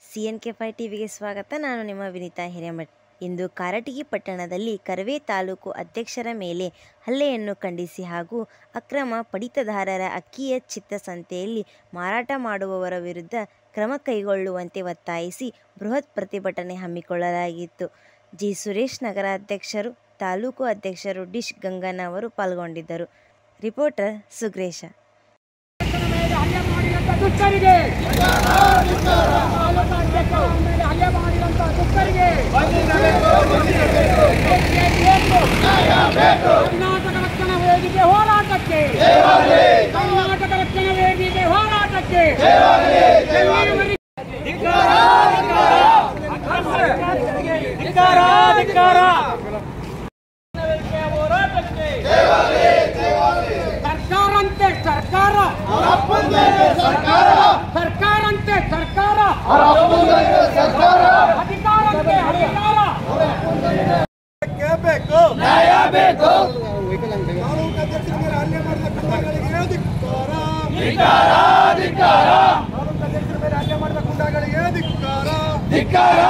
C N K five ಟಿವಿಗೆ ಸ್ವಾಗತ ನಾನು ನಿಮ್ಮ ವಿನಿತಾ ಹಿರೇಮಠ್ ಇಂದು ಕಾರಟಗಿ ಪಟ್ಟಣದಲ್ಲಿ ಕರವೇ ತಾಲೂಕು ಅಧ್ಯಕ್ಷರ ಮೇಲೆ ಹಲ್ಲೆಯನ್ನು ಖಂಡಿಸಿ ಹಾಗೂ ಅಕ್ರಮ ಪಡಿತದಾರರ ಅಕ್ಕಿಯ ಚಿತ್ತಸಂತೆಯಲ್ಲಿ ಮಾರಾಟ ಮಾಡುವವರ ವಿರುದ್ಧ ಕ್ರಮ ಕೈಗೊಳ್ಳುವಂತೆ ಒತ್ತಾಯಿಸಿ ಬೃಹತ್ ಪ್ರತಿಭಟನೆ ಹಮ್ಮಿಕೊಳ್ಳಲಾಗಿತ್ತು ಜಿ ಸುರೇಶ್ ನಗರ ಅಧ್ಯಕ್ಷರು ತಾಲೂಕು ಅಧ್ಯಕ್ಷರು ಡಿಶ್ ಗಂಗಣ್ಣ ಅವರು ಪಾಲ್ಗೊಂಡಿದ್ದರು ರಿಪೋರ್ಟರ್ ಸುಗ್ರೇಶ ಮೇಲೆ ಹಲ್ಲೆ ಮಾಡಿದಂತ ದುಷ್ಟರಿಗೆ ತಾಲೂಕು ಅಧ್ಯಕ್ಷರ ಮೇಲೆ ಹಲ್ಲೆ ಮಾಡಿದಂತ ದುಷ್ಟರಿಗೆ ಕರ್ನಾಟಕ ರಕ್ಷಣಾ ವೇದಿಕೆ ಹೋರಾಟಕ್ಕೆ ಕರ್ನಾಟಕ ರಕ್ಷಣಾ ವೇದಿಕೆ ಹೋರಾಟಕ್ಕೆ ಬೆಂಗಳೂರು ಸರ್ಕಾರ ಅಂತೆ ಸರ್ಕಾರ ಸರ್ಕಾರ ಅಂತೆ ಸರ್ಕಾರ ಅಧಿಕಾರ ಅಂತೆ ಅಧಿಕಾರ ಬೇಕು ನ್ಯಾಯ ಬೇಕು ತಾಲೂಕು ಅಧ್ಯಕ್ಷರ ಮೇಲೆ ಹಲ್ಲೆ ಮಾಡಿದ ಗುಂಡಾಗಳಿಗೆ ಧಿಕ್ಕಾರ ತಾಲೂಕು ಅಧ್ಯಕ್ಷರ ಮೇಲೆ ಹಲ್ಲೆ ಮಾಡಿದ ಗುಂಡಾಗಳಿಗೆ ಧಿಕ್ಕಾರ